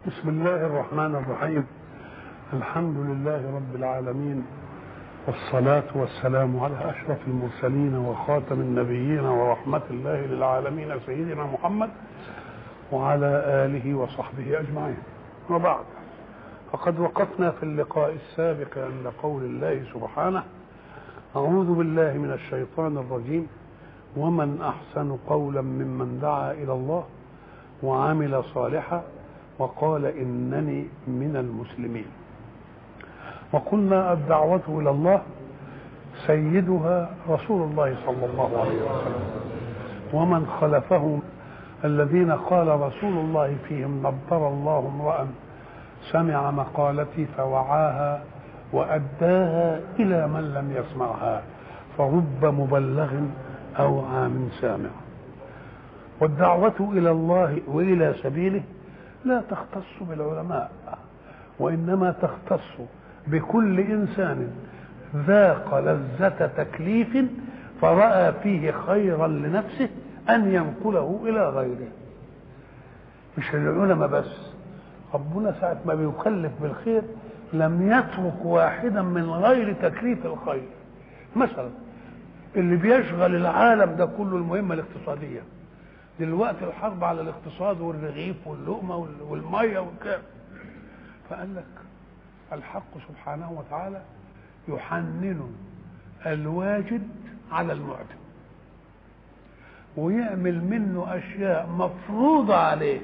بسم الله الرحمن الرحيم الحمد لله رب العالمين والصلاة والسلام على أشرف المرسلين وخاتم النبيين ورحمة الله للعالمين سيدنا محمد وعلى آله وصحبه أجمعين وبعد فقد وقفنا في اللقاء السابق عند قول الله سبحانه أعوذ بالله من الشيطان الرجيم ومن أحسن قولا ممن دعا إلى الله وعمل صالحا وقال إنني من المسلمين وقلنا الدعوة إلى الله سيدها رسول الله صلى الله عليه وسلم ومن خلفه الذين قال رسول الله فيهم نضر الله امرأ سمع مقالتي فوعاها وأداها إلى من لم يسمعها فرب مبلغ أو عام سامع والدعوة إلى الله وإلى سبيله لا تختص بالعلماء وإنما تختص بكل إنسان ذاق لذة تكليف فرأى فيه خيرا لنفسه أن ينقله إلى غيره مش العلماء بس ربنا ساعة ما بيكلف بالخير لم يترك واحدا من غير تكليف الخير مثلا اللي بيشغل العالم ده كله المهمة الاقتصادية دلوقتي الحرب على الاقتصاد والرغيف واللقمة والمية والكلام فقال لك الحق سبحانه وتعالى يحنن الواجد على المعدم ويعمل منه أشياء مفروضة عليه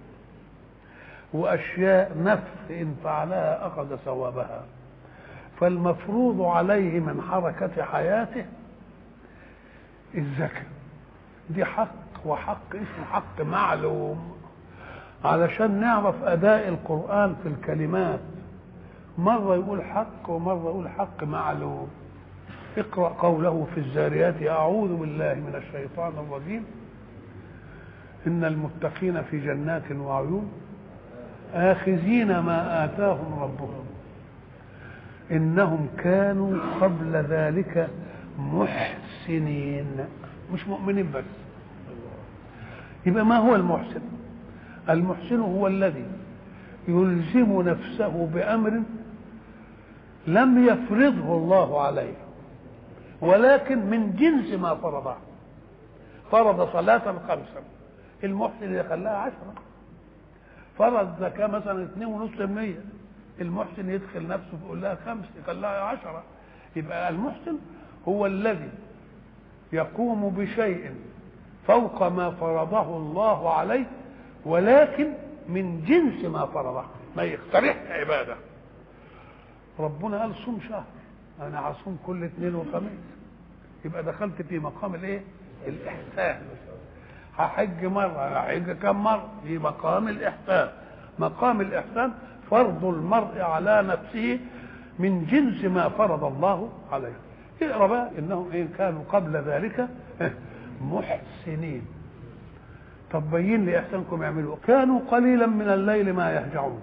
وأشياء نفس إن فعلها أخذ ثوابها فالمفروض عليه من حركة حياته الزكاة دي حق وحق اسمه حق معلوم علشان نعرف أداء القرآن في الكلمات مرة يقول حق ومرة يقول حق معلوم اقرأ قوله في الزاريات أعوذ بالله من الشيطان الرجيم إن المتقين في جنات وعيون آخذين ما آتاهم ربهم إنهم كانوا قبل ذلك محسنين مش مؤمنين بس يبقى ما هو المحسن المحسن هو الذي يلزم نفسه بأمر لم يفرضه الله عليه ولكن من جنس ما فرضه فرض صلاة خمسا المحسن اللي خلاها عشرة فرض زكاة مثلا اثنين ونص المية المحسن يدخل نفسه يقول لها خمس يخليها عشرة يبقى المحسن هو الذي يقوم بشيء فوق ما فرضه الله عليه ولكن من جنس ما فرضه ما يقترح عبادة ربنا قال صوم شهر انا هصوم كل اثنين وخميس يبقى دخلت في مقام الايه الاحسان هحج مرة هحج كم مرة في مقام الإحسان مقام الإحسان فرض المرء على نفسه من جنس ما فرض الله عليه اقرا بقى انهم ان كانوا قبل ذلك محسنين طب بين لي احسانكم يعملوا كانوا قليلا من الليل ما يهجعون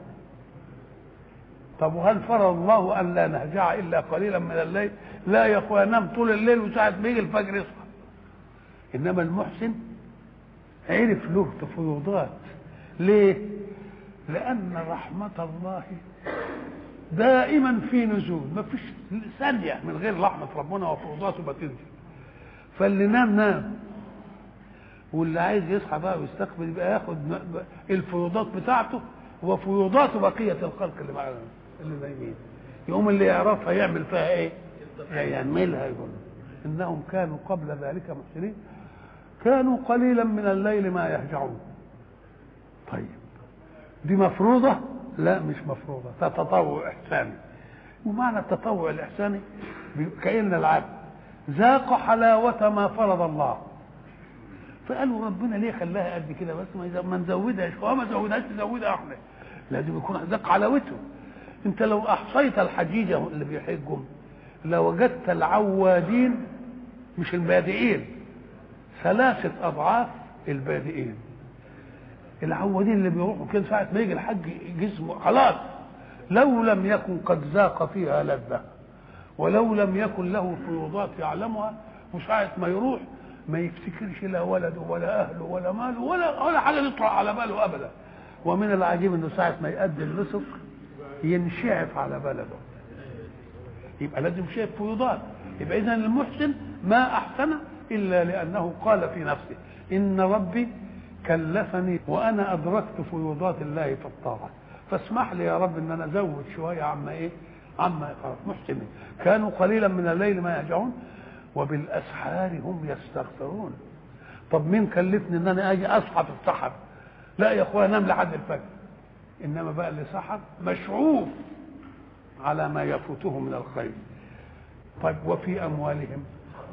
طب وهل فرض الله ان لا نهجع الا قليلا من الليل لا يا اخويا نام طول الليل وساعه ما يجي الفجر يصحى انما المحسن عرف له تفويضات ليه لان رحمه الله دائما في نزول ما فيش ثانيه من غير رحمه ربنا وفوضاته ما تنزل فاللي نام نام واللي عايز يصحى بقى ويستقبل يبقى ياخد الفيوضات بتاعته وفيوضات بقيه الخلق اللي معاه اللي نايمين يقوم اللي يعرفها يعمل فيها ايه؟ يعملها يقول انهم كانوا قبل ذلك محسنين كانوا قليلا من الليل ما يهجعون طيب دي مفروضة لا مش مفروضة ده تطوع إحساني ومعنى التطوع الإحساني كأن العبد ذاق حلاوة ما فرض الله فقالوا ربنا ليه خلاها قد كده بس ما نزودهاش هو ما زودهاش نزودها احنا لازم يكون ذاق حلاوته انت لو احصيت الحجيجه اللي بيحجوا لوجدت العوادين مش البادئين ثلاثة أضعاف البادئين العوادين اللي بيروحوا كده ساعة ما يجي الحج جسمه خلاص لو لم يكن قد ذاق فيها لذة ولو لم يكن له فيوضات يعلمها وساعة ما يروح ما يفتكرش لا ولده ولا أهله ولا ماله ولا ولا حاجة تطرح على باله أبدا ومن العجيب انه ساعه ما يقدم نسك ينشعف على بلده يبقى لازم شيء فيضان يبقى اذا المحسن ما احسن الا لانه قال في نفسه ان ربي كلفني وانا ادركت فيوضات الله في الطاعه فاسمح لي يا رب ان انا ازود شويه عما ايه عما يقرأ محسنين كانوا قليلا من الليل ما يهجعون وبالاسحار هم يستغفرون طب مين كلفني ان انا اجي اصحى في السحر لا يا اخويا انام لحد الفجر انما بقى اللي سحر مشعوف على ما يفوته من الخير طيب وفي اموالهم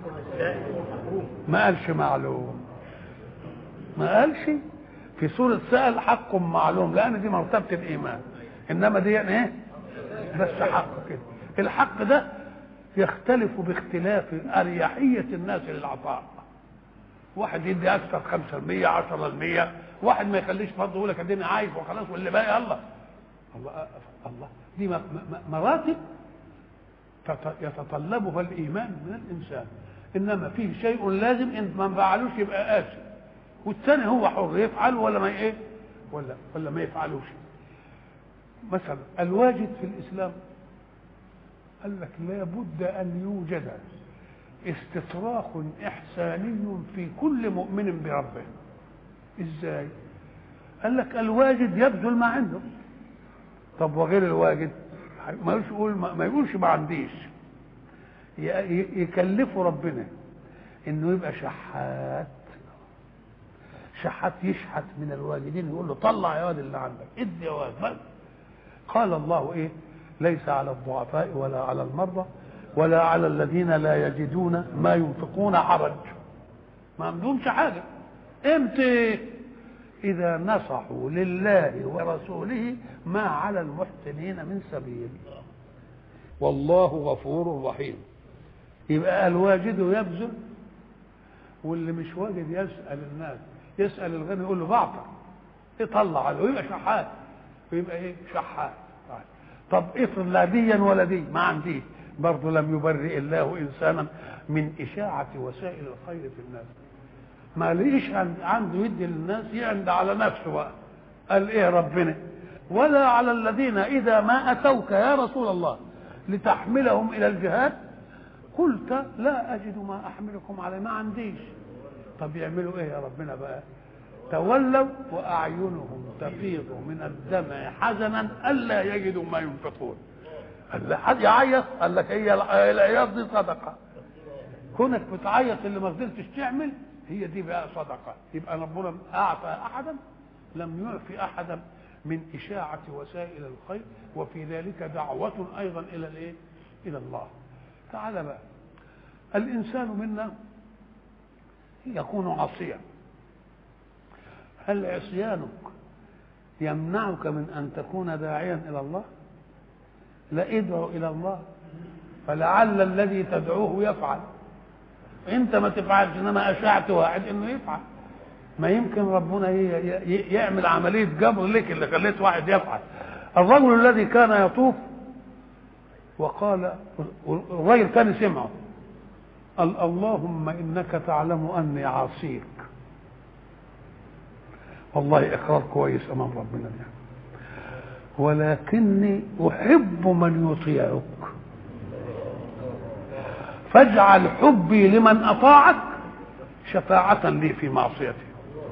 ما قالش معلوم ما قالش في سورة سأل حق معلوم لأن دي مرتبة الإيمان إنما دي يعني إيه؟ بس حق كده الحق ده يختلف باختلاف أريحية الناس للعطاء واحد يدي أكثر 5% 10% واحد ما يخليش برضه يقول لك اديني عايش وخلاص واللي باقي الله الله الله دي مراتب يتطلبها الإيمان من الإنسان إنما فيه شيء لازم إن ما فعلوش يبقى آسف والثاني هو حر يفعل ولا ما ايه ولا ولا ما يفعلوش مثلا الواجد في الاسلام قال لك لابد ان يوجد استطراق احساني في كل مؤمن بربه ازاي قال لك الواجد يبذل ما عنده طب وغير الواجد ما يقول ما يقولش ما عنديش يكلفه ربنا انه يبقى شحات شحات يشحت من الواجدين يقول له طلع يا واد اللي عندك ادي يا واد بس قال الله ايه ليس على الضعفاء ولا على المرضى ولا على الذين لا يجدون ما ينفقون حرج ما عندهمش حاجه امتى اذا نصحوا لله ورسوله ما على المحسنين من سبيل والله غفور رحيم يبقى الواجد يبذل واللي مش واجد يسال الناس يسال الغني يقول له بعطر يطلع له يبقى شحات ويبقى ايه شحات طب افرض لا ديا ولا دي ما عندي برضه لم يبرئ الله انسانا من اشاعه وسائل الخير في الناس ما ليش عنده يدي للناس يعند على نفسه بقى قال ايه ربنا ولا على الذين اذا ما اتوك يا رسول الله لتحملهم الى الجهاد قلت لا اجد ما احملكم عليه ما عنديش طب يعملوا ايه يا ربنا بقى تولوا واعينهم تفيض من الدمع حزنا الا يجدوا ما ينفقون قال حد يعيط قال لك هي العياط دي صدقه كونك بتعيط اللي ما قدرتش تعمل هي دي بقى صدقه يبقى ربنا اعطى احدا لم يعفي احدا من اشاعه وسائل الخير وفي ذلك دعوه ايضا الى الايه؟ الى الله تعالى بقى الانسان منا يكون عاصيا هل عصيانك يمنعك من ان تكون داعيا الى الله لا ادعو الى الله فلعل الذي تدعوه يفعل انت ما تفعلش انما اشعت واحد انه يفعل ما يمكن ربنا يعمل عمليه جبر لك اللي خليت واحد يفعل الرجل الذي كان يطوف وقال الراجل كان سمعه قال اللهم انك تعلم اني عاصيك والله اقرار كويس امام ربنا يعني ولكني احب من يطيعك فاجعل حبي لمن اطاعك شفاعة لي في معصيتي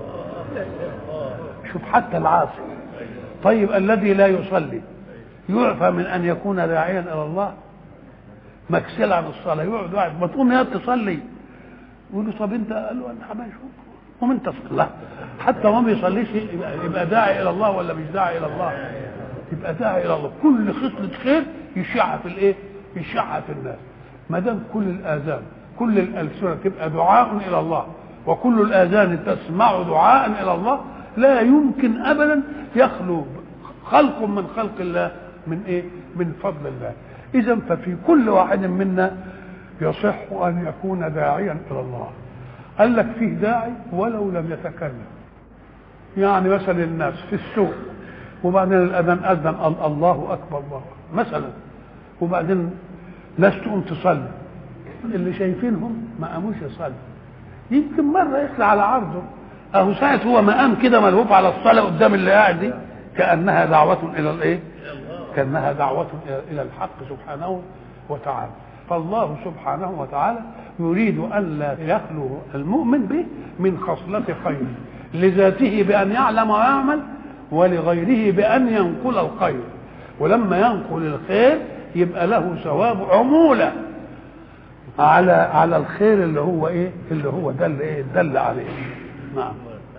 شوف حتى العاصي طيب الذي لا يصلي يعفى من ان يكون داعيا الى الله مكسل عن الصلاه يقعد واحد ما تقوم يا تصلي يقول له طب انت قال له انا حبايبي قوم انت صلى حتى ما بيصليش يبقى داعي الى الله ولا مش داعي الى الله يبقى داعي الى الله كل خصله خير يشعها في الايه يشعها في الناس ما دام كل الاذان كل الالسنه تبقى دعاء الى الله وكل الاذان تسمع دعاء الى الله لا يمكن ابدا يخلو خلق من خلق الله من ايه من فضل الله اذا ففي كل واحد منا يصح ان يكون داعيا الى الله قال لك فيه داعي ولو لم يتكلم يعني مثلا الناس في السوق وبعدين الاذان اذن الله اكبر الله مثلا وبعدين ناس تقوم تصلي اللي شايفينهم ما قاموش يصلي يمكن مره يطلع على عرضه اهو ساعه هو ما قام كده ملهوف على الصلاه قدام اللي قاعد دي كانها دعوه الى الايه كانها دعوه الى الحق سبحانه وتعالى فالله سبحانه وتعالى يريد ان لا يخلو المؤمن به من خصله خير لذاته بان يعلم ويعمل ولغيره بان ينقل الخير ولما ينقل الخير يبقى له ثواب عموله على على الخير اللي هو ايه اللي هو دل ايه دل عليه نعم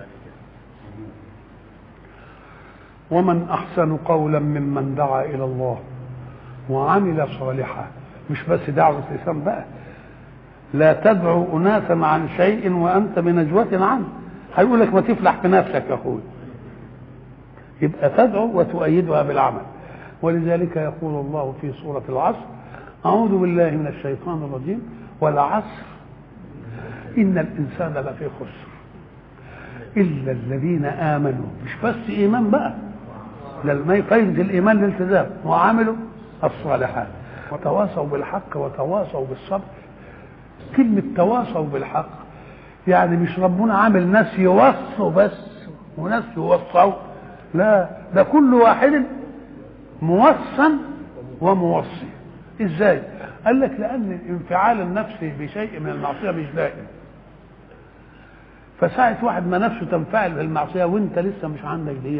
ومن احسن قولا ممن دعا الى الله وعمل صالحا مش بس دعوه الاسلام بقى لا تدعو اناسا عن شيء وانت بنجوة عنه هيقول لك ما تفلح في نفسك يا اخوي يبقى تدعو وتؤيدها بالعمل ولذلك يقول الله في سورة العصر أعوذ بالله من الشيطان الرجيم والعصر إن الإنسان لفي خسر إلا الذين آمنوا مش بس إيمان بقى لما فايدة الإيمان الالتزام وعملوا الصالحات وتواصوا بالحق وتواصوا بالصبر كلمة تواصوا بالحق يعني مش ربنا عامل ناس يوصوا بس وناس يوصوا لا ده كل واحد موصى وموصي ازاي قال لك لان انفعال النفس بشيء من المعصيه مش دائم فساعة واحد ما نفسه تنفعل بالمعصية وانت لسه مش عندك دي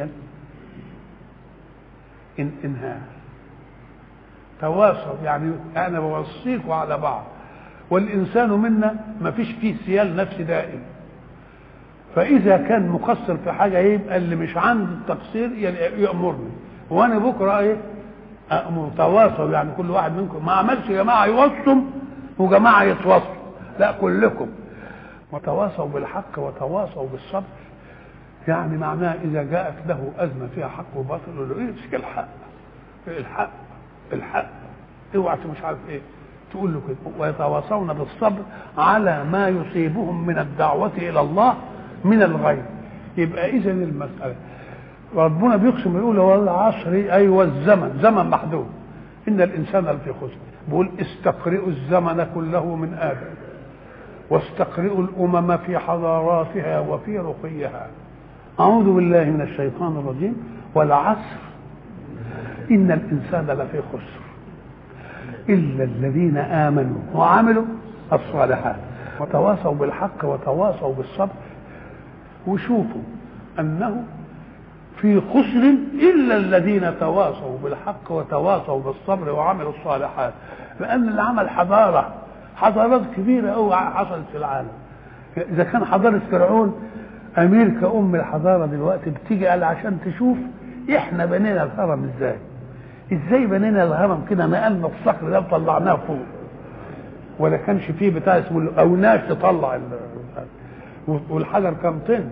إن انهاء تواصل يعني انا بوصيكوا على بعض والانسان منا ما فيش فيه سيال نفسي دائم فاذا كان مقصر في حاجه يبقى اللي مش عنده التقصير يامرني وانا بكره ايه أأمر تواصوا يعني كل واحد منكم ما عملش جماعه يوصوا وجماعه يتوصوا لا كلكم وتواصوا بالحق وتواصوا بالصبر يعني معناه اذا جاءت له ازمه فيها حق وباطل يقول له ايه امسك الحق الحق الحق اوعى مش عارف ايه تقول له كده ويتواصون بالصبر على ما يصيبهم من الدعوه الى الله من الغيب يبقى اذا المساله ربنا بيقسم يقول والعصر اي والزمن زمن محدود ان الانسان لفي خسر بيقول استقرئوا الزمن كله من ادم واستقرئوا الامم في حضاراتها وفي رقيها اعوذ بالله من الشيطان الرجيم والعصر ان الانسان لفي خسر الا الذين امنوا وعملوا الصالحات وتواصوا بالحق وتواصوا بالصبر وشوفوا انه في خسر الا الذين تواصوا بالحق وتواصوا بالصبر وعملوا الصالحات لان اللي عمل حضاره حضارات كبيره قوي حصلت في العالم اذا كان حضاره فرعون امريكا ام الحضاره دلوقتي بتيجي قال عشان تشوف احنا بنينا الهرم ازاي ازاي بنينا الهرم كده نقلنا الصخر ده وطلعناه فوق ولا كانش فيه بتاع اسمه الاوناش تطلع والحجر كام طن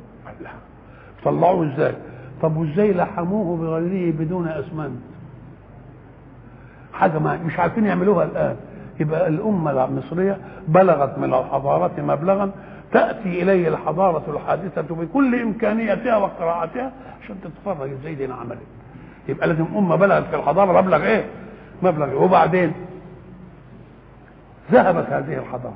طلعوه ازاي طب وازاي لحموه بغيره بدون اسمنت حاجه ما مش عارفين يعملوها الان يبقى الامه المصريه بلغت من الحضاره مبلغا تاتي اليه الحضاره الحادثه بكل امكانياتها واختراعاتها عشان تتفرج ازاي دي عملت يبقى لازم امه بلغت في الحضاره مبلغ ايه مبلغ إيه؟ وبعدين ذهبت هذه الحضاره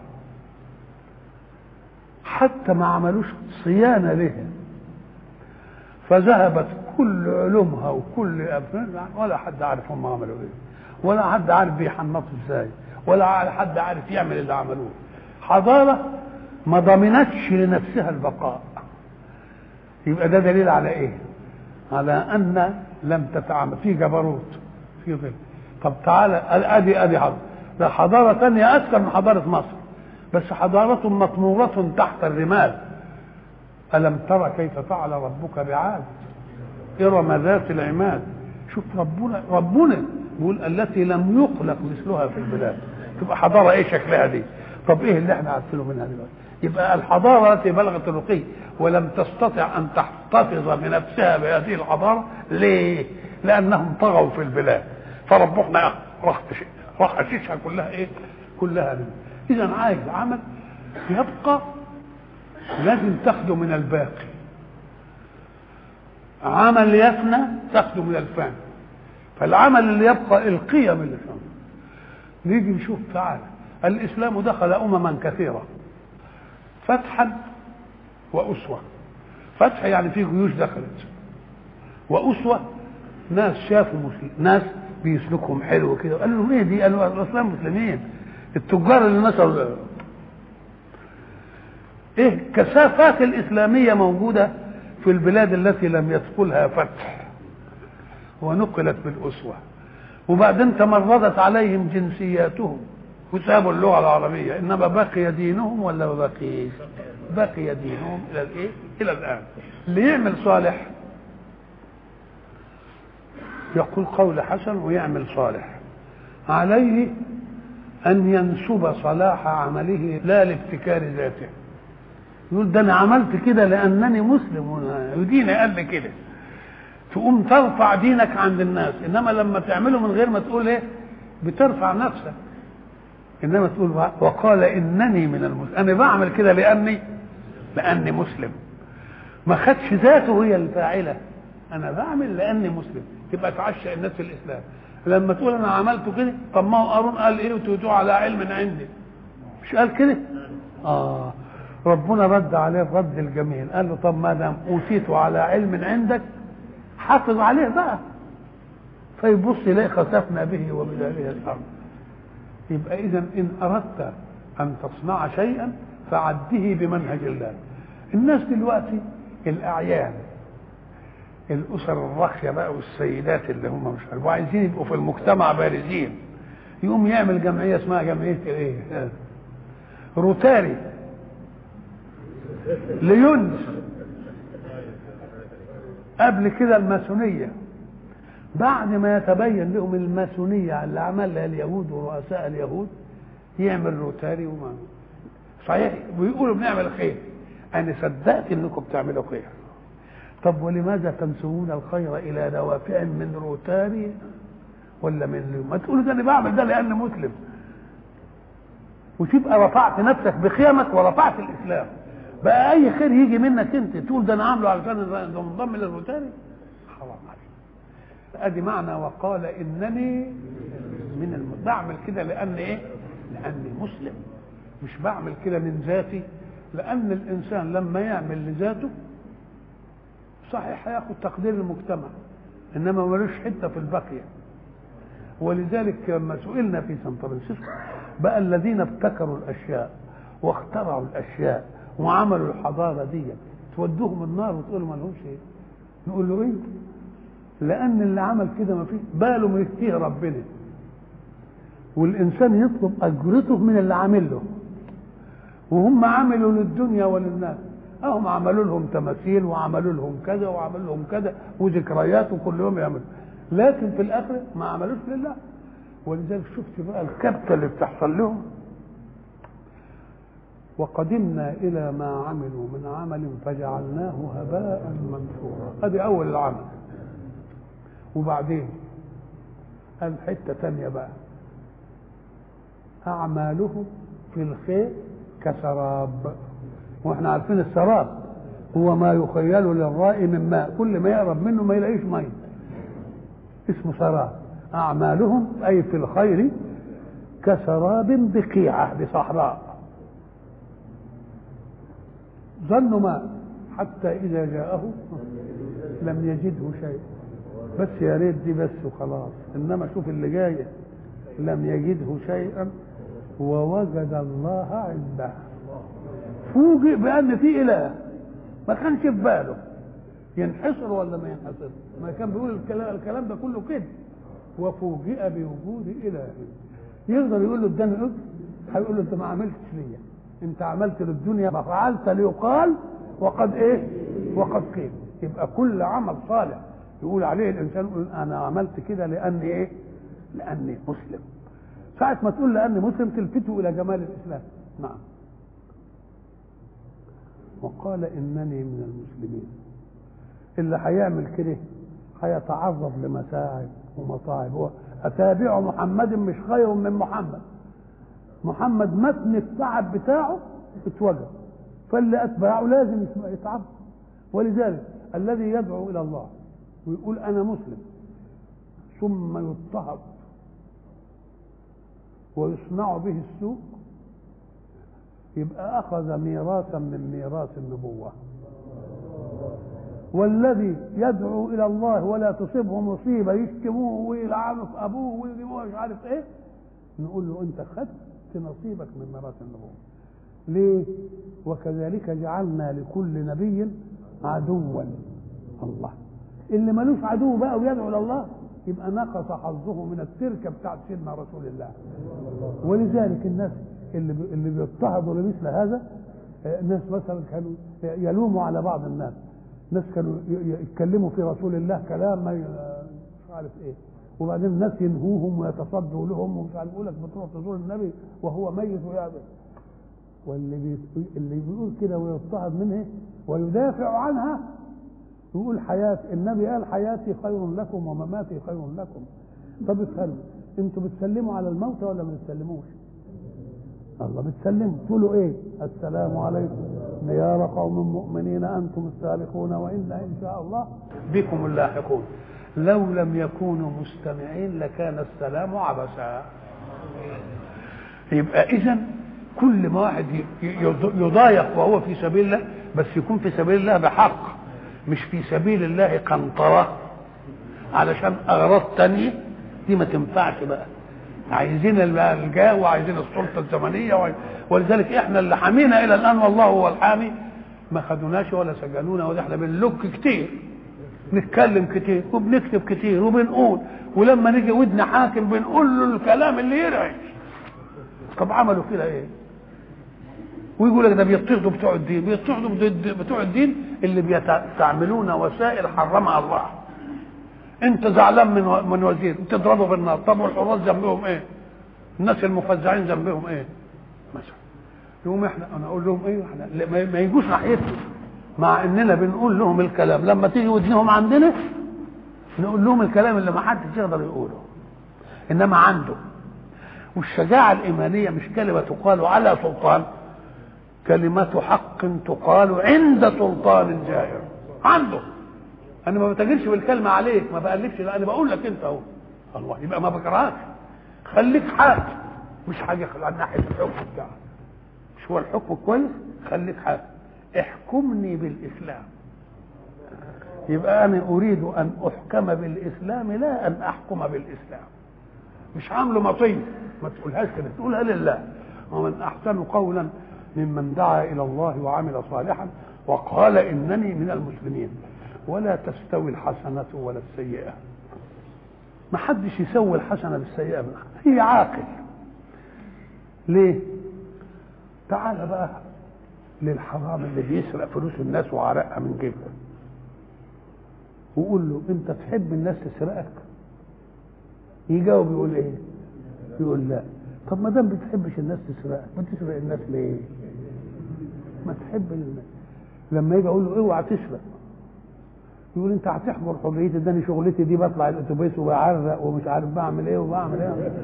حتى ما عملوش صيانه لها فذهبت كل علومها وكل أبناء ولا حد عارف هم عملوا ايه ولا حد عارف بيحنطوا ازاي ولا حد عارف يعمل اللي عملوه حضارة ما ضمنتش لنفسها البقاء يبقى ده دليل على ايه على ان لم تتعامل في جبروت في ظل طب تعالى ادي ادي حضارة ده حضارة ثانية اذكر من حضارة مصر بس حضارة مطمورة تحت الرمال ألم ترى كيف فعل ربك بعاد إرم ذات العماد شوف ربنا ربنا يقول التي لم يخلق مثلها في البلاد تبقى حضارة إيه شكلها دي طب إيه اللي احنا عارفينه منها دلوقتي يبقى الحضارة التي بلغت الرقي ولم تستطع أن تحتفظ بنفسها بهذه الحضارة ليه؟ لأنهم طغوا في البلاد فربنا راح راح أشيشها كلها إيه؟ كلها إذا عايز عمل يبقى لازم تاخده من الباقي عمل يفنى تاخده من الفاني فالعمل اللي يبقى القيم اللي فيه نيجي نشوف تعالى الاسلام دخل امما كثيره فتحا واسوه فتح يعني في جيوش دخلت واسوه ناس شافوا مسلم ناس بيسلكهم حلو كده قالوا لهم ايه دي قالوا الاسلام مسلمين التجار اللي نشروا ايه كثافات الاسلاميه موجوده في البلاد التي لم يدخلها فتح ونقلت بالاسوه وبعدين تمردت عليهم جنسياتهم وسابوا اللغه العربيه انما بقي دينهم ولا ما بقيش بقي دينهم الى الايه الى الان اللي يعمل صالح يقول قول حسن ويعمل صالح عليه ان ينسب صلاح عمله لا لابتكار ذاته يقول ده انا عملت كده لانني مسلم وديني قال لي كده تقوم ترفع دينك عند الناس انما لما تعمله من غير ما تقول ايه بترفع نفسك انما تقول وقال انني من المسلم انا بعمل كده لاني لاني مسلم ما خدش ذاته هي الفاعله انا بعمل لاني مسلم تبقى تعشى الناس في الاسلام لما تقول انا عملت كده طب ما هو قارون قال ايه وتوتوا على علم عندي مش قال كده اه ربنا رد عليه الرد الجميل قال له طب ما دام اوتيت على علم عندك حافظ عليه بقى فيبص يلاقي خسفنا به وبداره الارض يبقى اذا ان اردت ان تصنع شيئا فعده بمنهج الله الناس دلوقتي الاعيان الاسر الراقيه بقى والسيدات اللي هم مش عارف وعايزين يبقوا في المجتمع بارزين يقوم يعمل جمعيه اسمها جمعيه ايه روتاري ليونس قبل كده الماسونيه بعد ما يتبين لهم الماسونيه اللي عملها اليهود ورؤساء اليهود يعمل روتاري وما صحيح ويقولوا بنعمل خير انا صدقت انكم بتعملوا خير طب ولماذا تنسبون الخير الى دوافع من روتاري ولا من ليوم ما تقولوا ده انا بعمل ده لان مسلم وتبقى رفعت نفسك بخيمك ورفعت الاسلام بقى اي خير يجي منك انت تقول ده انا عامله علشان منضم للروتاري حرام عليك ادي معنى وقال انني من الم... بعمل كده لان ايه لاني مسلم مش بعمل كده من ذاتي لان الانسان لما يعمل لذاته صحيح هياخد تقدير المجتمع انما ملوش حته في الباقيه ولذلك لما سئلنا في سان فرانسيسكو بقى الذين ابتكروا الاشياء واخترعوا الاشياء وعملوا الحضاره دي تودوهم النار وتقولوا ما لهمش ايه نقول له ايه لان اللي عمل كده ما فيش باله ما يفتيه ربنا والانسان يطلب اجرته من اللي عامل له وهم عملوا للدنيا وللناس هم عملوا لهم تماثيل وعملوا لهم كذا وعملوا لهم كذا وذكريات وكل يوم يعملوا لكن في الاخر ما عملوش لله ولذلك شفت بقى الكبته اللي بتحصل لهم وقدمنا الى ما عملوا من عمل فجعلناه هباء منثورا ادي اول العمل وبعدين قال حته تانية بقى اعمالهم في الخير كسراب واحنا عارفين السراب هو ما يخيل للرائي من ماء كل ما يقرب منه ما يلاقيش ميه اسمه سراب اعمالهم اي في الخير كسراب بقيعه بصحراء ظنوا ماء حتى اذا جاءه لم يجده شيء بس يا ريت دي بس وخلاص انما شوف اللي جايه لم يجده شيئا ووجد الله عنده فوجئ بان في اله ما كانش في باله ينحصر ولا ما ينحصر ما كان بيقول الكلام, الكلام ده كله كده وفوجئ بوجود اله يقدر يقول له اداني اجر هيقول له انت ما عملتش ليا انت عملت للدنيا ما فعلت ليقال وقد ايه وقد قيل يبقى كل عمل صالح يقول عليه الانسان يقول انا عملت كده لاني ايه لاني مسلم ساعة ما تقول لاني مسلم تلفته الى جمال الاسلام نعم وقال انني من المسلمين اللي هيعمل كده هيتعرض لمساعب ومصاعب هو اتابع محمد مش خير من محمد محمد متن التعب بتاعه اتوجد فاللي اتبعه لازم يتعب ولذلك الذي يدعو الى الله ويقول انا مسلم ثم يضطهد ويصنع به السوء يبقى اخذ ميراثا من ميراث النبوه والذي يدعو الى الله ولا تصيبه مصيبه يشتموه ويلعنوا في ابوه ويجيبوه مش عارف ايه نقول له انت خدت نصيبك من ميراث النبوه ليه وكذلك جعلنا لكل نبي عدوا الله اللي ملوش عدو بقى ويدعو الى الله يبقى نقص حظه من التركه بتاعت سيدنا رسول الله ولذلك الناس اللي بي- اللي بيضطهدوا لمثل هذا آه، ناس مثلا كانوا يلوموا على بعض الناس ناس كانوا ي- ي- يتكلموا في رسول الله كلام ما ي- مش عارف ايه وبعدين الناس ينهوهم ويتصدوا لهم ومش عارف يقول لك بتروح تزور النبي وهو ميت ويعمل واللي بي... اللي بيقول كده ويضطهد منه ويدافع عنها يقول حياة النبي قال حياتي خير لكم ومماتي خير لكم طب افهموا انتوا بتسلموا على الموتى ولا ما بتسلموش؟ الله بتسلموا تقولوا ايه؟ السلام عليكم ديار قوم مؤمنين انتم السابقون وانا ان شاء الله بكم اللاحقون لو لم يكونوا مستمعين لكان السلام عبثا يبقى اذا كل ما واحد ي- ي- يضايق وهو في سبيل الله بس يكون في سبيل الله بحق مش في سبيل الله قنطرة علشان اغراض تانية دي ما تنفعش بقى عايزين ال- الجاه وعايزين السلطه الزمنيه وعايز- ولذلك احنا اللي حامينا الى الان والله هو الحامي ما خدوناش ولا سجنونا وده احنا بنلك كتير نتكلم كتير وبنكتب كتير وبنقول ولما نيجي ودنا حاكم بنقول له الكلام اللي يرعش طب عملوا كده ايه ويقول لك ده بيضطهدوا بتوع الدين بيضطهدوا ضد بتوع الدين اللي بيستعملون وسائل حرمها الله انت زعلان من و- من وزير تضربه بالنار طب والحراس ذنبهم ايه الناس المفزعين ذنبهم ايه مثلا يقوم احنا انا اقول لهم ايه احنا لا، ما ما يجوش ناحيتنا مع اننا بنقول لهم الكلام لما تيجي ودنهم عندنا نقول لهم الكلام اللي ما حدش يقدر يقوله انما عنده والشجاعة الإيمانية مش كلمة تقال على سلطان كلمة حق تقال عند سلطان جائر عنده أنا ما بتجرش بالكلمة عليك ما بألفش لا أنا بقول لك أنت أهو الله يبقى ما بكرهكش خليك حاكم مش حاجة عن ناحية الحكم بتاعك مش هو الحكم كويس خليك حاكم احكمني بالإسلام يبقى أنا أريد أن أحكم بالإسلام لا أن أحكم بالإسلام مش عامله مطية ما تقولهاش كده تقولها لله ومن احسن قولا ممن دعا الى الله وعمل صالحا وقال انني من المسلمين ولا تستوي الحسنة ولا السيئة ما حدش يسوي الحسنة بالسيئة هي عاقل ليه تعال بقى للحرام اللي بيسرق فلوس الناس وعرقها من جيبهم وقول له انت تحب الناس تسرقك يجاوب يقول ايه يقول لا طب ما دام بتحبش الناس تسرقك ما تسرق الناس ليه ما تحب الناس لما يجي اقول له اوعى تسرق يقول انت هتحضر حريتي ده انا شغلتي دي بطلع الاتوبيس وبعرق ومش عارف بعمل ايه وبعمل ايه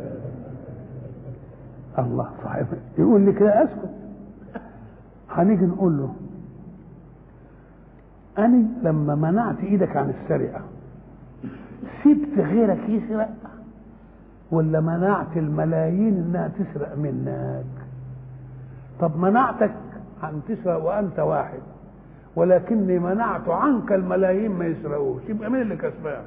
الله صحيح يقول لي كده اسكت هنيجي نقول له انا لما منعت ايدك عن السرقه سبت غيرك يسرق ولا منعت الملايين انها تسرق منك طب منعتك عن تسرق وانت واحد ولكني منعت عنك الملايين ما يسرقوش يبقى مين اللي كسبان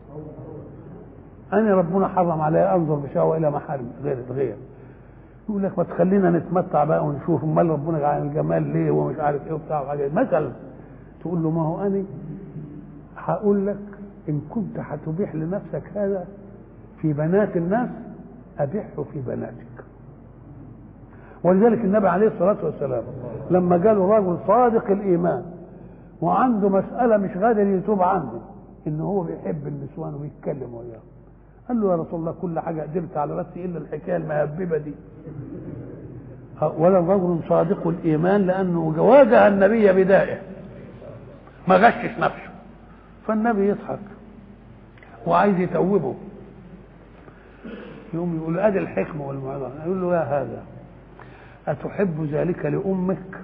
انا ربنا حرم علي انظر بشهوه الى محارم غير الغير يقول لك ما تخلينا نتمتع بقى ونشوف امال ربنا جعل الجمال ليه ومش عارف ايه وبتاع وحاجات مثلا تقول له ما هو انا هقول لك ان كنت هتبيح لنفسك هذا في بنات الناس ابيحه في بناتك ولذلك النبي عليه الصلاه والسلام لما جاله رجل صادق الايمان وعنده مساله مش قادر يتوب عنها ان هو بيحب النسوان ويتكلم وياهم قال له يا رسول الله كل حاجه قدرت على نفسي الا الحكايه المهببه دي ولا رجل صادق الايمان لانه واجه النبي بدائه ما غشش نفسه فالنبي يضحك وعايز يتوبه يقوم يقول ادي الحكمه والموعظه يقول له يا هذا اتحب ذلك لامك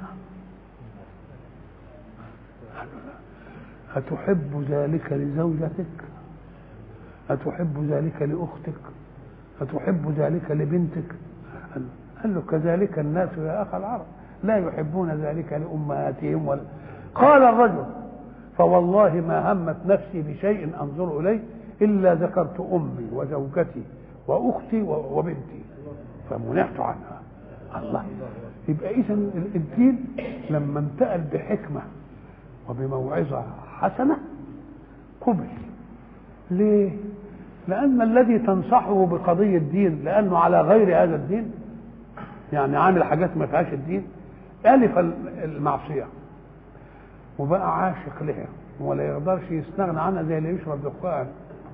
أتحب ذلك لزوجتك أتحب ذلك لأختك أتحب ذلك لبنتك قال له كذلك الناس يا أخ العرب لا يحبون ذلك لأمهاتهم ولا قال الرجل فوالله ما همت نفسي بشيء انظر اليه الا ذكرت امي وزوجتي واختي وبنتي فمنعت عنها الله يبقى اذا الدين لما انتقل بحكمه وبموعظه حسنه قبل ليه لان الذي تنصحه بقضيه الدين لانه على غير هذا الدين يعني عامل حاجات ما فيهاش الدين الف المعصيه وبقى عاشق لها ولا يقدرش يستغنى عنها زي اللي يشرب دخان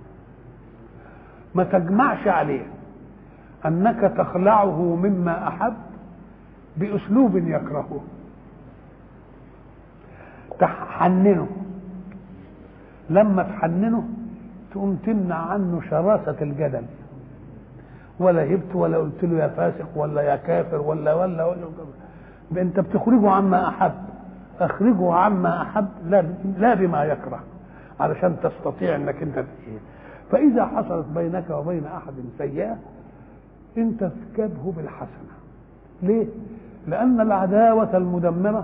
ما تجمعش عليه انك تخلعه مما احب باسلوب يكرهه تحننه لما تحننه تقوم تمنع عنه شراسة الجدل ولا هبت ولا قلت له يا فاسق ولا يا كافر ولا ولا ولا انت بتخرجه عما احب اخرجه عما احب لا لا بما يكره علشان تستطيع انك انت تشيل فاذا حصلت بينك وبين احد سيئه انت تكبه بالحسنه ليه لان العداوه المدمره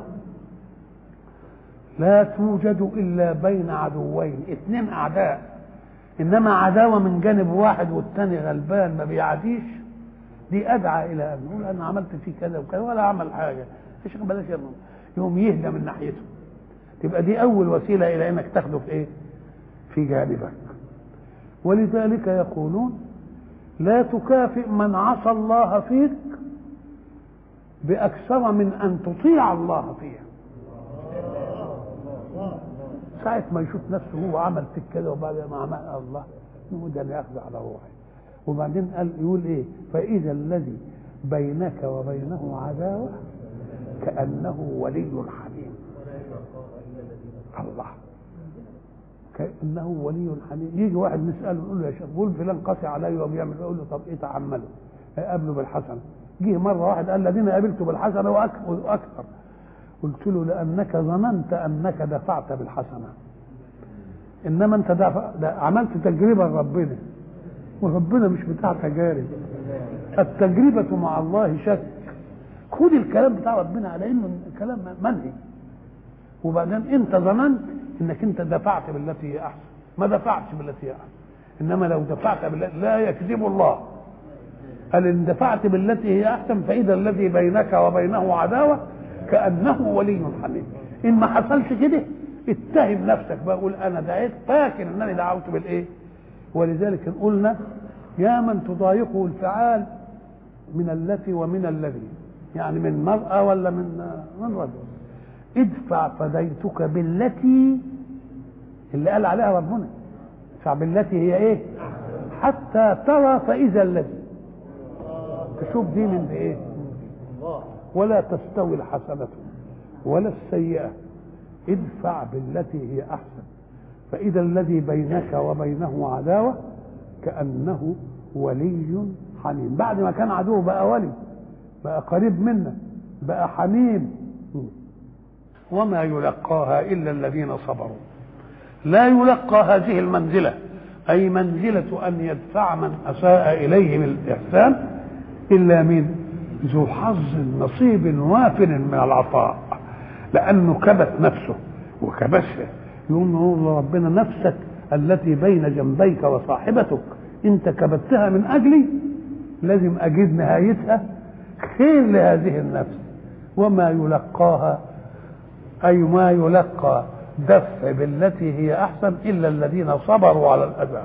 لا توجد الا بين عدوين اثنين اعداء انما عداوه من جانب واحد والتاني غلبان ما بيعاديش دي ادعى الى ان يقول انا عملت فيه كذا وكذا ولا عمل حاجه ايش بلاش يوم يهدى من ناحيته تبقى دي اول وسيله الى انك تاخده في ايه في جانبك ولذلك يقولون لا تكافئ من عصى الله فيك باكثر من ان تطيع الله فيه ساعة ما يشوف نفسه هو عمل فيك كده وبعد ما عمل الله يقول ده انا اخذ على روحي وبعدين قال يقول ايه فاذا الذي بينك وبينه عداوه كانه ولي حميم الله كانه ولي حميم يجي واحد نساله نقول له يا شيخ قول فلان قاسي علي وبيعمل يقول له طب ايه تعمله قابله بالحسنه جه مره واحد قال الذين قابلته بالحسنه واكثر قلت له لانك ظننت انك دفعت بالحسنه انما انت دفع عملت تجربه لربنا وربنا مش بتاع تجارب التجربه مع الله شك خد الكلام بتاع ربنا على انه كلام منهي وبعدين انت ظننت انك انت دفعت بالتي هي احسن ما دفعتش بالتي هي احسن انما لو دفعت بالتي لا يكذب الله قال ان دفعت بالتي هي احسن فاذا الذي بينك وبينه عداوه كانه ولي حميم ان ما حصلش كده اتهم نفسك بقى قول انا دعيت فاكر انني دعوت بالايه ولذلك قلنا يا من تضايقه الفعال من التي ومن الذي يعني من مرأة ولا من من رجل ادفع فديتك بالتي اللي قال عليها ربنا ادفع بالتي هي ايه حتى ترى فإذا الذي تشوف دي من ايه ولا تستوي الحسنة ولا السيئة ادفع بالتي هي أحسن فإذا الذي بينك وبينه عداوة كأنه ولي حميم بعد ما كان عدو بقى ولي بقى قريب منا بقى حميم وما يلقاها إلا الذين صبروا لا يلقى هذه المنزلة أي منزلة أن يدفع من أساء إليه بالإحسان إلا من ذو حظ نصيب وافر من العطاء لأنه كبت نفسه وكبسها يقول له ربنا نفسك التي بين جنبيك وصاحبتك انت كبتها من اجلي لازم اجد نهايتها خير لهذه النفس وما يلقاها اي ما يلقى دفع بالتي هي احسن الا الذين صبروا على الاذى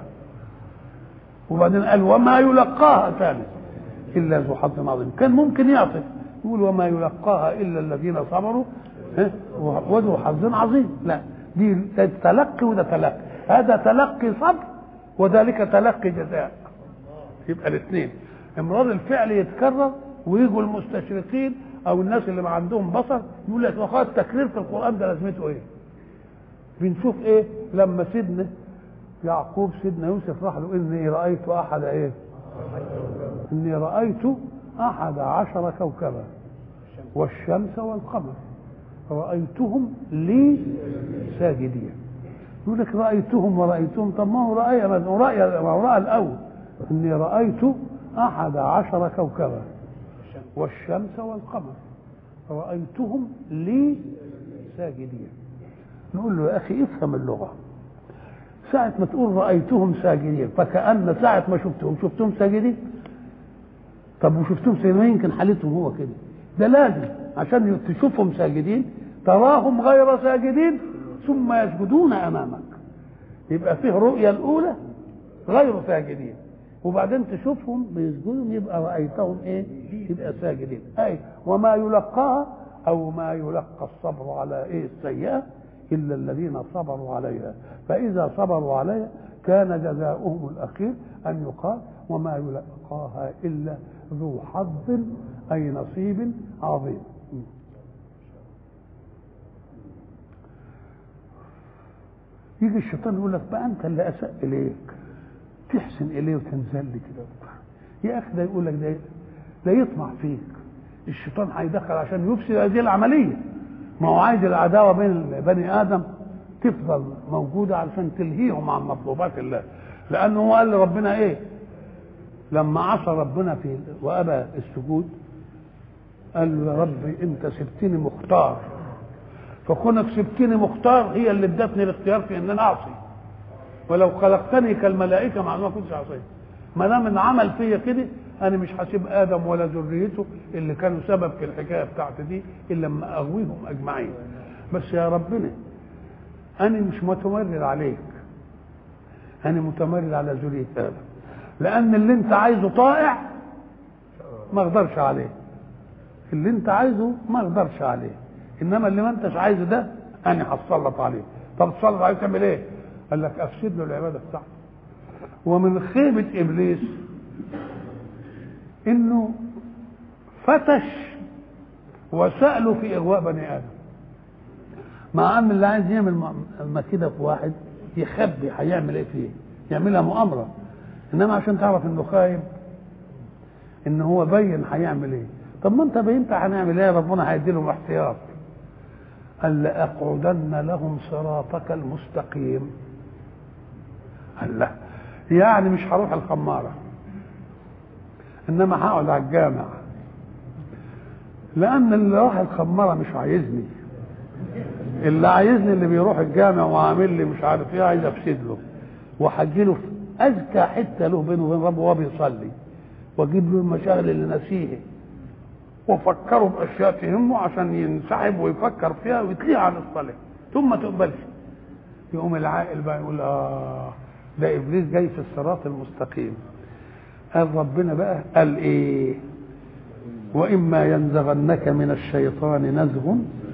وبعدين قال وما يلقاها ثاني الا ذو حظ عظيم كان ممكن يعطف يقول وما يلقاها الا الذين صبروا وذو حظ عظيم لا دي تلقي وده تلقي هذا تلقي صبر وذلك تلقي جزاء يبقى الاثنين امراض الفعل يتكرر ويجوا المستشرقين او الناس اللي ما عندهم بصر يقول لك وقال التكرير في القران ده لازمته ايه؟ بنشوف ايه لما سيدنا يعقوب سيدنا يوسف راح له اني رايت احد ايه؟ اني رايت احد عشر كوكبا والشمس والقمر رأيتهم لي ساجدين يقول لك رأيتهم ورأيتهم طب ما هو رأي ما هو رأي ما هو رأى الأول إني رأيت أحد عشر كوكبا والشمس والقمر رأيتهم لي ساجدين نقول له يا اخي افهم اللغه ساعة ما تقول رأيتهم ساجدين فكأن ساعة ما شفتهم شفتهم ساجدين طب وشفتهم ساجدين يمكن حالتهم هو كده ده لازم عشان تشوفهم ساجدين تراهم غير ساجدين ثم يسجدون أمامك يبقى فيه رؤية الأولى غير ساجدين وبعدين تشوفهم بيسجدوا يبقى رأيتهم إيه يبقى ساجدين أي وما يلقاها أو ما يلقى الصبر على إيه السيئة إلا الذين صبروا عليها فإذا صبروا عليها كان جزاؤهم الأخير أن يقال وما يلقاها إلا ذو حظ أي نصيب عظيم يجي الشيطان يقول لك بقى أنت اللي أساء إليك تحسن إليه وتنزل لي كده يا أخي ده يقول لك ده ده يطمع فيك الشيطان هيدخل عشان يفسد هذه العمليه ما هو عايز العداوه بين بني ادم تفضل موجوده علشان تلهيهم عن مطلوبات الله لانه هو قال لربنا ايه لما عصى ربنا في وابى السجود قال له يا رب انت سبتني مختار فكونك سبتني مختار هي اللي ادتني الاختيار في ان انا اعصي ولو خلقتني كالملائكه مع ما كنتش عصيت ما دام ان عمل فيا كده انا مش هسيب ادم ولا ذريته اللي كانوا سبب في الحكايه بتاعتي دي الا لما اغويهم اجمعين بس يا ربنا انا مش متمرد عليك انا متمرد على ذريه ادم لان اللي انت عايزه طائع ما اقدرش عليه اللي انت عايزه ما اقدرش عليه انما اللي ما انتش عايزه ده انا هتسلط عليه طب تسلط عليه تعمل ايه قال لك افسد له العباده بتاعته ومن خيبه ابليس انه فتش وسأله في اغواء بني ادم مع ان اللي عايز يعمل مكيده في واحد يخبي هيعمل ايه فيه يعملها مؤامره انما عشان تعرف انه خايب ان هو بين هيعمل ايه طب ما انت بينت هنعمل ايه ربنا هيدي لهم احتياط قال لاقعدن لهم صراطك المستقيم قال لا يعني مش هروح الخماره انما هقعد على الجامع لان اللي راح الخماره مش عايزني اللي عايزني اللي بيروح الجامع وعامل لي مش عارف ايه عايز افسد له وهجي له في اذكى حته له بينه وبين ربه وهو بيصلي واجيب له المشاغل اللي ناسيه وافكره باشياء تهمه عشان ينسحب ويفكر فيها ويتليه عن الصلاه ثم تقبلش يقوم العاقل بقى يقول اه ده ابليس جاي في الصراط المستقيم قال ربنا بقى قال ايه واما ينزغنك من الشيطان نزغ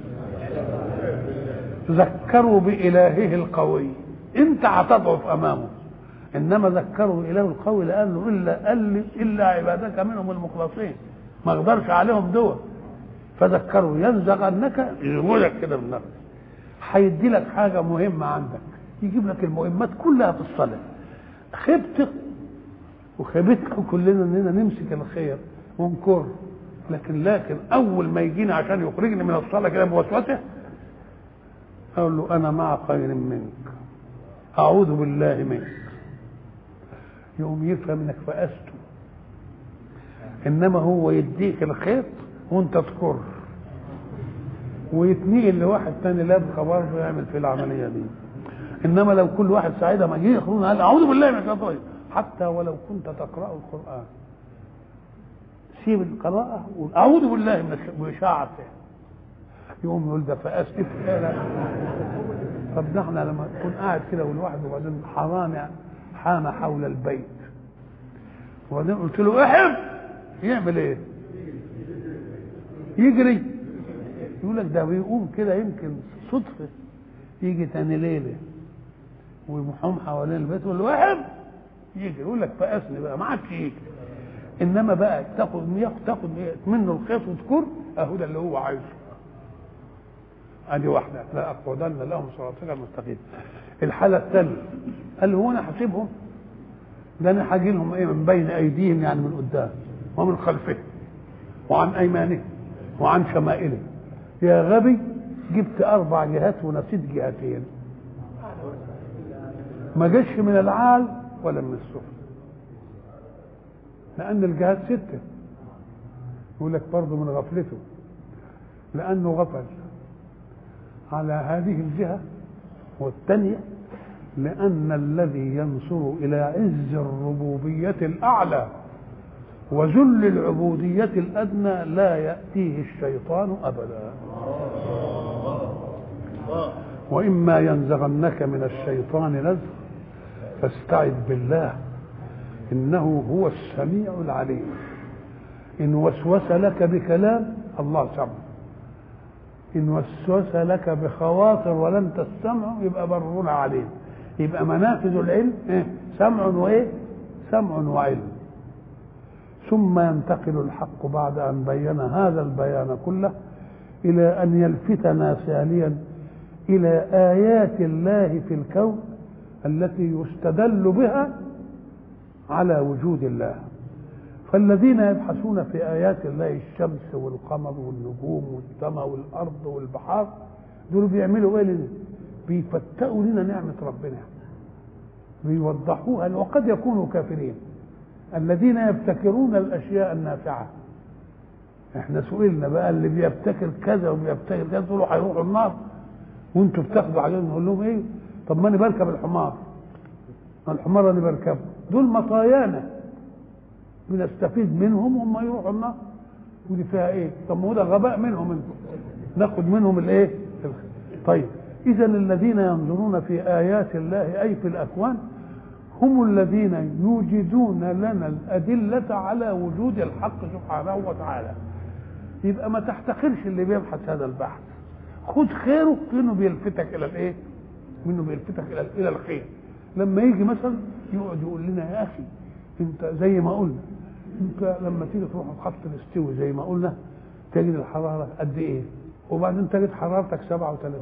ذكروا بإلهه القوي انت هتضعف امامه انما ذكروا اله القوي لانه الا قال الا عبادك منهم المخلصين ما اقدرش عليهم دول فذكروا ينزغنك يقول لك كده بالنفس هيدي لك حاجه مهمه عندك يجيب لك المهمات كلها في الصلاه خبت وخيبتنا كلنا اننا نمسك الخير ونكر لكن لكن اول ما يجينا عشان يخرجني من الصلاه كده بوسوسه اقول له انا مع خير منك اعوذ بالله منك يقوم يفهم انك فأسته انما هو يديك الخيط وانت تكر ويتنقل لواحد تاني لابخه برضه يعمل في العمليه دي انما لو كل واحد سعيده ما جه يخرجون قال اعوذ بالله من الشيطان حتى ولو كنت تقرا القران سيب القراءه وقول اعوذ بالله من الاشاعه يقوم يقول ده فاسف طب نحن لما تكون قاعد كده والواحد وبعدين حرامي حام حول البيت وبعدين قلت له احب يعمل ايه؟ يجري يقول لك ده بيقوم كده يمكن صدفه يجي تاني ليله ويمحوم حوالين البيت يقول له احب يجري يقول لك فقسني بقى ما عادش يجري انما بقى تاخد تاخد منه الخيط وتكر اهو ده اللي هو عايزه ادي واحده لا اقعدن لهم صراطك المستقيم الحاله الثانيه قال هو انا حاسبهم ده انا هاجي لهم ايه من بين ايديهم يعني من قدام ومن خلفهم وعن ايمانهم وعن شمائلهم يا غبي جبت اربع جهات ونسيت جهتين ما جاش من العال ولا من السفل لان الجهات سته يقول لك برضه من غفلته لانه غفل على هذه الجهه والثانية لأن الذي ينصر إلى عز الربوبية الأعلى وذل العبودية الأدنى لا يأتيه الشيطان أبدا وإما ينزغنك من الشيطان نزغ فاستعذ بالله إنه هو السميع العليم إن وسوس لك بكلام الله سمع إن وسوس لك بخواطر ولم تستمع يبقى برنا عليه يبقى منافذ العلم إيه؟ سمع وإيه سمع وعلم ثم ينتقل الحق بعد أن بين هذا البيان كله إلى أن يلفتنا ساليا إلى آيات الله في الكون التي يستدل بها على وجود الله فالذين يبحثون في آيات الله الشمس والقمر والنجوم والسماء والأرض والبحار دول بيعملوا إيه لنا؟ بيفتقوا لنا نعمة ربنا بيوضحوها وقد يكونوا كافرين الذين يبتكرون الأشياء النافعة احنا سئلنا بقى اللي بيبتكر كذا وبيبتكر كذا دول هيروحوا النار وانتوا بتاخدوا عليهم نقول لهم ايه طب ما انا بركب الحمار ما الحمار اللي بركبه دول مطايانا بنستفيد منهم وهم يروحوا النار ودي فيها ايه طب ما هو ده غباء منهم انتم ناخد منهم الايه طيب اذا الذين ينظرون في ايات الله اي في الاكوان هم الذين يوجدون لنا الأدلة على وجود الحق سبحانه وتعالى يبقى ما تحتقرش اللي بيبحث هذا البحث خد خيره كأنه بيلفتك إلى الإيه؟ منه بيلفتك إلى إلى الخير لما يجي مثلا يقعد يقول لنا يا أخي أنت زي ما قلنا أنت لما تيجي تروح الخط الاستوي زي ما قلنا تجد الحرارة قد إيه؟ وبعدين تجد حرارتك 37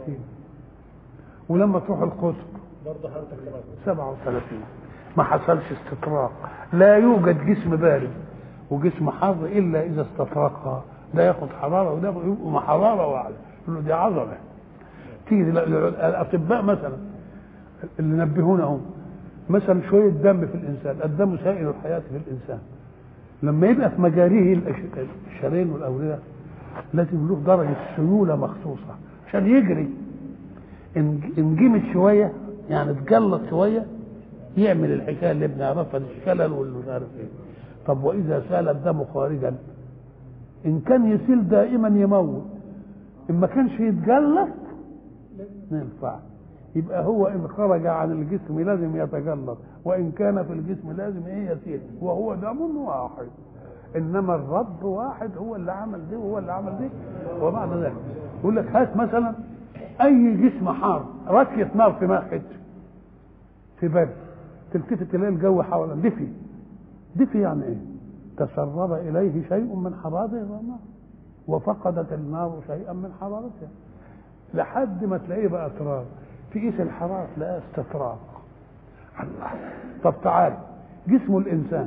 ولما تروح القطب برضه حضرتك 37 ما حصلش استطراق لا يوجد جسم بارد وجسم حر الا اذا استطرقها ده ياخد حراره وده يبقوا حراره واحده يقول له دي عظمه تيجي الاطباء مثلا اللي نبهونا هم مثلا شويه دم في الانسان الدم سائل الحياه في الانسان لما يبقى في مجاريه الشرايين والاورده لازم له درجه سيوله مخصوصه عشان يجري ان ان جمد شويه يعني اتجلط شويه يعمل الحكايه اللي بنعرفها دي الشلل واللي مش عارف ايه طب واذا سال الدم خارجا ان كان يسيل دائما يموت ان ما كانش يتجلط ما ينفع يبقى هو ان خرج عن الجسم لازم يتجلط وان كان في الجسم لازم ايه يسيل وهو دم واحد انما الرب واحد هو اللي عمل دي وهو اللي عمل دي وبعد ذلك يقول لك هات مثلا اي جسم حار ركيه نار في ماء حته في برد تلتفت تلاقي الجو حوالي دفي دفي يعني ايه تسرب اليه شيء من حرارته النار وفقدت النار شيئا من حرارتها لحد ما تلاقيه بقى تراب تقيس الحراره تلاقيها استطراق الله طب تعال جسم الانسان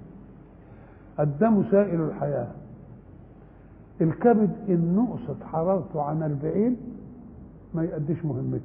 الدم سائل الحياه الكبد ان نقصت حرارته عن 40 ما يأديش مهمته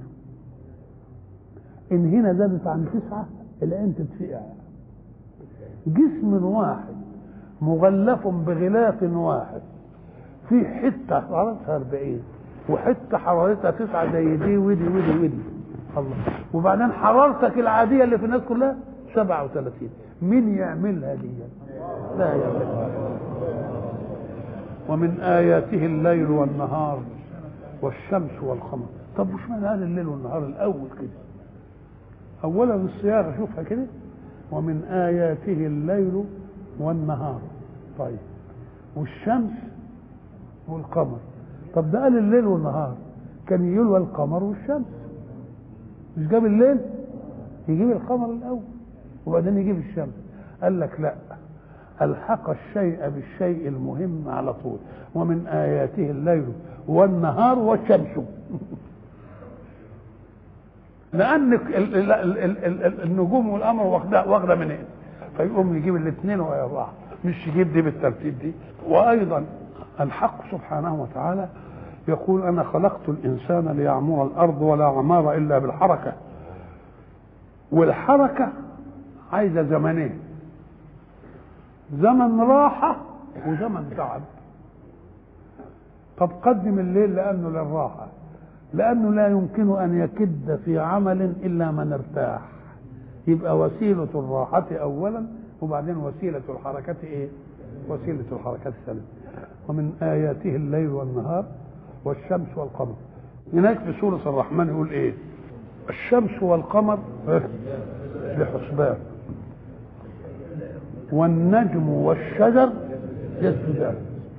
ان هنا زادت عن تسعة العين تتفقع جسم واحد مغلف بغلاف واحد في حتة حرارتها 40 وحتة حرارتها تسعة زي دي ودي ودي ودي الله وبعدين حرارتك العادية اللي في الناس كلها 37 مين يعملها دي لا يعملها ومن آياته الليل والنهار والشمس والقمر طب وش معنى هذا الليل والنهار الأول كده اولا الصياغه شوفها كده ومن اياته الليل والنهار طيب والشمس والقمر طب ده قال الليل والنهار كان يلوى القمر والشمس مش جاب الليل يجيب القمر الاول وبعدين يجيب الشمس قال لك لا الحق الشيء بالشيء المهم على طول ومن اياته الليل والنهار والشمس لان النجوم والقمر واخده واخده من هنا فيقوم يجيب الاثنين ويا بعض مش يجيب دي بالترتيب دي وايضا الحق سبحانه وتعالى يقول انا خلقت الانسان ليعمر الارض ولا عمار الا بالحركه والحركه عايزه زمنين زمن راحه وزمن تعب طب قدم الليل لانه للراحه لأنه لا يمكن أن يكد في عمل إلا من ارتاح يبقى وسيلة الراحة أولا وبعدين وسيلة الحركة إيه؟ وسيلة الحركة الثانية ومن آياته الليل والنهار والشمس والقمر هناك في سورة الرحمن يقول إيه؟ الشمس والقمر بحسبان والنجم والشجر يسجدان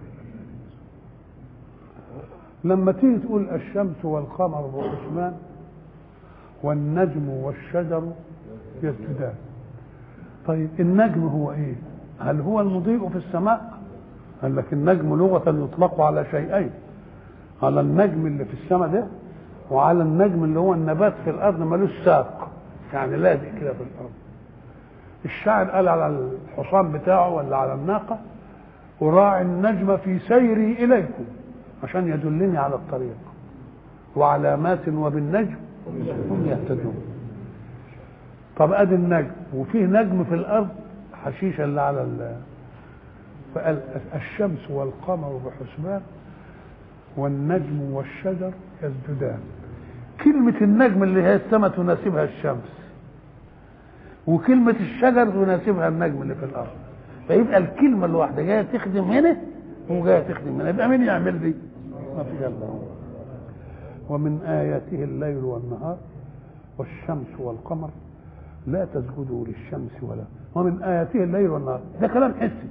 لما تيجي تقول الشمس والقمر بحسبان والنجم والشجر يسجدان طيب النجم هو ايه هل هو المضيء في السماء قال لك النجم لغة يطلق على شيئين على النجم اللي في السماء ده وعلى النجم اللي هو النبات في الارض ملوش ساق يعني لازق كده في الارض الشاعر قال على الحصان بتاعه ولا على الناقه أراعي النجم في سيري إليكم عشان يدلني على الطريق وعلامات وبالنجم هم يهتدون طب ادي النجم وفيه نجم في الارض حشيشه اللي على ال فقال الشمس والقمر بحسبان والنجم والشجر يسجدان كلمة النجم اللي هي السماء تناسبها الشمس وكلمة الشجر تناسبها النجم اللي في الأرض فيبقى الكلمة الواحدة جاية تخدم هنا وجاية تخدم هنا يبقى مين يعمل دي؟ ما في إلا هو ومن آياته الليل والنهار والشمس والقمر لا تسجدوا للشمس ولا ومن آياته الليل والنهار ده كلام حسي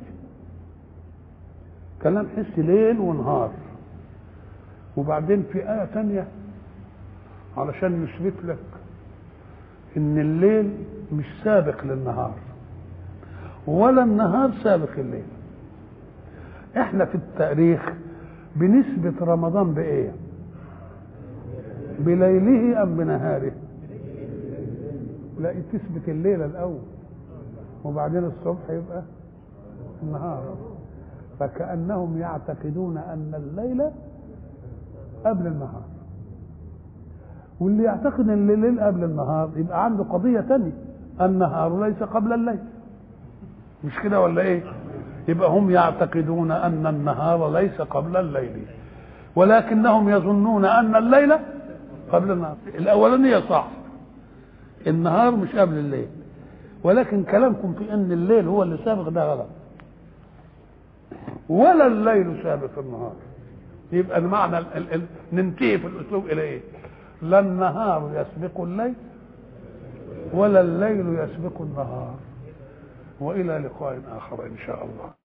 كلام حسي ليل ونهار وبعدين في آية تانية علشان يثبت لك إن الليل مش سابق للنهار ولا النهار سابق الليل احنا في التاريخ بنثبت رمضان بايه بليله ام بنهاره لا تثبت الليله الاول وبعدين الصبح يبقى النهار فكانهم يعتقدون ان الليل قبل النهار واللي يعتقد ان الليل قبل النهار يبقى عنده قضيه تانية النهار ليس قبل الليل مش كده ولا ايه يبقى هم يعتقدون ان النهار ليس قبل الليل ولكنهم يظنون ان الليل قبل النهار الاولانيه صح النهار مش قبل الليل ولكن كلامكم في ان الليل هو اللي سابق ده غلط ولا الليل سابق النهار يبقى المعنى ال ال ال ننتهي في الاسلوب الى ايه لا النهار يسبق الليل ولا الليل يسبق النهار والى لقاء اخر ان شاء الله